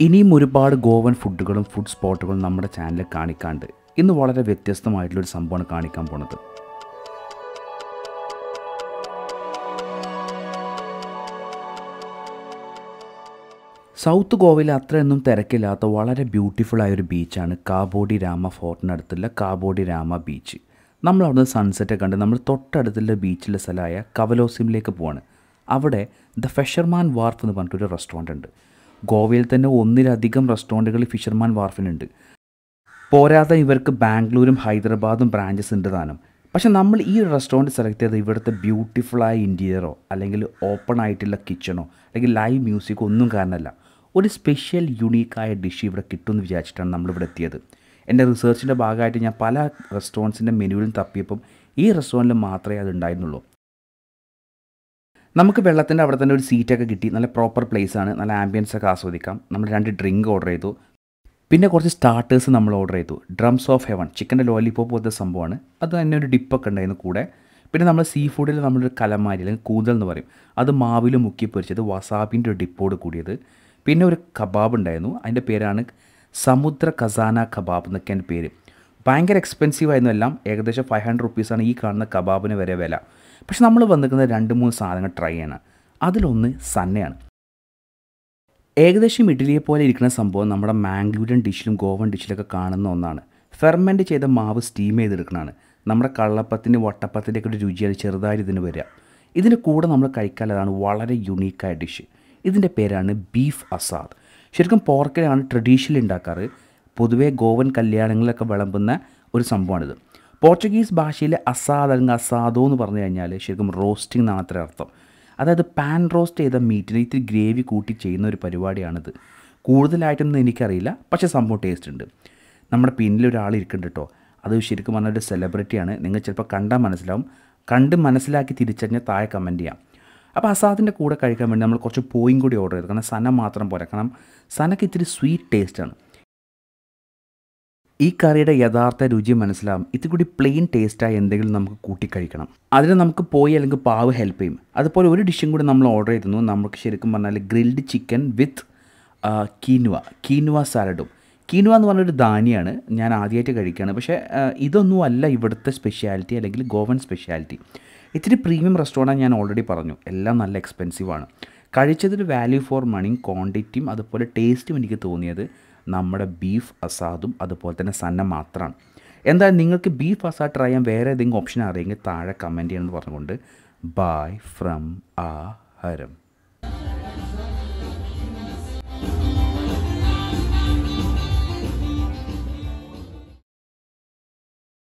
ഇനിയും ഒരുപാട് ഗോവൻ ഫുഡുകളും ഫുഡ് സ്പോട്ടുകളും നമ്മുടെ ചാനലിൽ കാണിക്കാണ്ട് ഇന്ന് വളരെ വ്യത്യസ്തമായിട്ടുള്ളൊരു സംഭവമാണ് കാണിക്കാൻ പോണത് സൗത്ത് ഗോവയിൽ അത്രയൊന്നും തിരക്കില്ലാത്ത വളരെ ബ്യൂട്ടിഫുൾ ആയ ഒരു ബീച്ചാണ് കാബോഡി രാമ ഫോർട്ടിനടുത്തുള്ള കാബോഡി രാമ ബീച്ച് നമ്മൾ അവിടുന്ന് സൺസെറ്റ് കണ്ട് നമ്മൾ തൊട്ടടുത്തുള്ള ബീച്ചിലെ സ്ഥലമായ കവലോസിമിലേക്ക് പോവാണ് അവിടെ ദ ഫിഷർമാൻ വാർഫ് എന്ന് പറഞ്ഞിട്ടൊരു റെസ്റ്റോറൻ്റ് ഉണ്ട് ഗോവയിൽ തന്നെ ഒന്നിലധികം റെസ്റ്റോറൻറ്റുകൾ ഫിഷർമാൻ വാർഫിനുണ്ട് പോരാതെ ഇവർക്ക് ബാംഗ്ലൂരും ഹൈദരാബാദും ബ്രാഞ്ചസ് ഉണ്ട് താനും പക്ഷെ നമ്മൾ ഈ ഒരു റെസ്റ്റോറൻറ്റ് സെലക്ട് ചെയ്ത് ഇവിടുത്തെ ബ്യൂട്ടിഫുള്ളായ ഇൻറ്റീരിയറോ അല്ലെങ്കിൽ ഓപ്പൺ ആയിട്ടുള്ള കിച്ചണോ അല്ലെങ്കിൽ ലൈവ് മ്യൂസിക്കോ ഒന്നും കാരണമല്ല ഒരു സ്പെഷ്യൽ യുണീക്കായ ഡിഷ് ഇവിടെ കിട്ടുമെന്ന് വിചാരിച്ചിട്ടാണ് നമ്മളിവിടെ എത്തിയത് എൻ്റെ റിസർച്ചിൻ്റെ ഭാഗമായിട്ട് ഞാൻ പല റെസ്റ്റോറൻറ്റ്സിൻ്റെ മെനുവിലും തപ്പിയപ്പം ഈ റെസ്റ്റോറൻറ്റിൽ മാത്രമേ അത് ഉണ്ടായിരുന്നുള്ളൂ നമുക്ക് വെള്ളത്തിൻ്റെ അവിടെ തന്നെ ഒരു സീറ്റൊക്കെ കിട്ടി നല്ല പ്രോപ്പർ പ്ലേസ് ആണ് നല്ല ആംബിയൻസ് ഒക്കെ ആസ്വദിക്കാം നമ്മൾ രണ്ട് ഡ്രിങ്ക് ഓർഡർ ചെയ്തു പിന്നെ കുറച്ച് സ്റ്റാർട്ടേഴ്സ് നമ്മൾ ഓർഡർ ചെയ്തു ഡ്രംസ് ഓഫ് ഹെവൻ ചിക്കൻ്റെ ലോലിപോപ്പ് പോലത്തെ സംഭവമാണ് അത് തന്നെ ഒരു ഡിപ്പൊക്കെ ഉണ്ടായിരുന്നു കൂടെ പിന്നെ നമ്മൾ സീ ഫുഡിൽ നമ്മളൊരു കലമാരി അല്ലെങ്കിൽ കൂതൽ എന്ന് പറയും അത് മാവിൽ മുക്കി പൊരിച്ചത് വസാബിൻ്റെ ഒരു ഡിപ്പോട് കൂടിയത് പിന്നെ ഒരു കബാബ് ഉണ്ടായിരുന്നു അതിൻ്റെ പേരാണ് സമുദ്ര ഖസാന കബാബ് എന്നൊക്കെ എൻ്റെ പേര് ഭയങ്കര എക്സ്പെൻസീവ് ആയിരുന്നു എല്ലാം ഏകദേശം ഫൈവ് ഹൺഡ്രഡ് റുപ്പീസാണ് ഈ കാണുന്ന കബാബിന് വരെ വില പക്ഷെ നമ്മൾ വന്നിരിക്കുന്നത് രണ്ട് മൂന്ന് സാധനങ്ങൾ ട്രൈ ചെയ്യണം അതിലൊന്ന് സന്നയാണ് ഏകദേശം ഇഡ്ഡലിയെ പോലെ ഇരിക്കുന്ന സംഭവം നമ്മുടെ മാംഗ്ലൂരിയൻ ഡിഷിലും ഗോവൻ ഡിഷിലൊക്കെ കാണുന്ന ഒന്നാണ് ഫെർമെൻറ്റ് ചെയ്ത മാവ് സ്റ്റീം ചെയ്തെടുക്കുന്നതാണ് നമ്മുടെ കള്ളപ്പത്തിൻ്റെ വട്ടപ്പത്തിൻ്റെ ഒക്കെ ഒരു രുചിയാണ് ചെറുതായിട്ട് ഇതിന് വരിക ഇതിന് കൂടെ നമ്മൾ കഴിക്കാനുള്ളതാണ് വളരെ യുണീക്കായ ഡിഷ് ഇതിൻ്റെ പേരാണ് ബീഫ് അസാദ് ശരിക്കും പോർക്കിലാണ് ട്രഡീഷണൽ ഉണ്ടാക്കാറ് പൊതുവേ ഗോവൻ കല്യാണങ്ങളിലൊക്കെ വിളമ്പുന്ന ഒരു സംഭവമാണിത് പോർച്ചുഗീസ് ഭാഷയിൽ അസാദ് അല്ലെങ്കിൽ അസാദോ എന്ന് പറഞ്ഞു കഴിഞ്ഞാൽ ശരിക്കും റോസ്റ്റിംഗ് എന്നാണ് അത്ര അർത്ഥം അതായത് പാൻ റോസ്റ്റ് ചെയ്ത മീറ്റിന് ഇത്തിരി ഗ്രേവി കൂട്ടി ചെയ്യുന്ന ഒരു പരിപാടിയാണിത് കൂടുതലായിട്ടൊന്നും എനിക്കറിയില്ല പക്ഷേ സംഭവം ടേസ്റ്റ് ഉണ്ട് നമ്മുടെ പിന്നിൽ ഒരാൾ ഇരിക്കുന്നുണ്ട് കേട്ടോ അത് ശരിക്കും പറഞ്ഞ ഒരു സെലിബ്രിറ്റിയാണ് നിങ്ങൾ ചിലപ്പോൾ കണ്ടാൽ മനസ്സിലാവും കണ്ട് മനസ്സിലാക്കി തിരിച്ചറിഞ്ഞാൽ താഴെ കമൻറ്റ് ചെയ്യാം അപ്പോൾ അസാദിൻ്റെ കൂടെ കഴിക്കാൻ വേണ്ടി നമ്മൾ കുറച്ച് പോയും കൂടി ഓർഡർ ചെയ്തു കാരണം സന മാത്രം പോരാ കാരണം സനക്ക് ഇത്തിരി സ്വീറ്റ് ടേസ്റ്റാണ് ഈ കറിയുടെ യഥാർത്ഥ രുചി മനസ്സിലാവും ഇത്തിരി കൂടി പ്ലെയിൻ ടേസ്റ്റായി എന്തെങ്കിലും നമുക്ക് കൂട്ടി കഴിക്കണം അതിന് നമുക്ക് പോയി അല്ലെങ്കിൽ പാവ് ഹെൽപ്പ് ചെയ്യും അതുപോലെ ഒരു ഡിഷും കൂടി നമ്മൾ ഓർഡർ ചെയ്തിരുന്നു നമുക്ക് ശരിക്കും പറഞ്ഞാൽ ഗ്രിൽഡ് ചിക്കൻ വിത്ത് കീനുവ കീനുവ സാലഡും കീനുവ എന്ന് പറഞ്ഞൊരു ധാന്യമാണ് ഞാൻ ആദ്യമായിട്ട് കഴിക്കുകയാണ് പക്ഷേ ഇതൊന്നും അല്ല ഇവിടുത്തെ സ്പെഷ്യാലിറ്റി അല്ലെങ്കിൽ ഗോവൻ സ്പെഷ്യാലിറ്റി ഇത്തിരി പ്രീമിയം റെസ്റ്റോറൻറ്റ് ഞാൻ ഓൾറെഡി പറഞ്ഞു എല്ലാം നല്ല എക്സ്പെൻസീവാണ് കഴിച്ചതിൽ വാല്യൂ ഫോർ മണിയും ക്വാണ്ടിറ്റിയും അതുപോലെ ടേസ്റ്റും എനിക്ക് തോന്നിയത് നമ്മുടെ ബീഫ് അസാദും അതുപോലെ തന്നെ സന്ന മാത്രമാണ് എന്തായാലും നിങ്ങൾക്ക് ബീഫ് അസാദ് ട്രൈ ചെയ്യാൻ വേറെ ഏതെങ്കിലും ഓപ്ഷൻ അറിയെങ്കിൽ താഴെ കമൻറ്റ് ചെയ്യണമെന്ന് പറഞ്ഞുകൊണ്ട് ബൈ ഫ്രം ആ ഹരം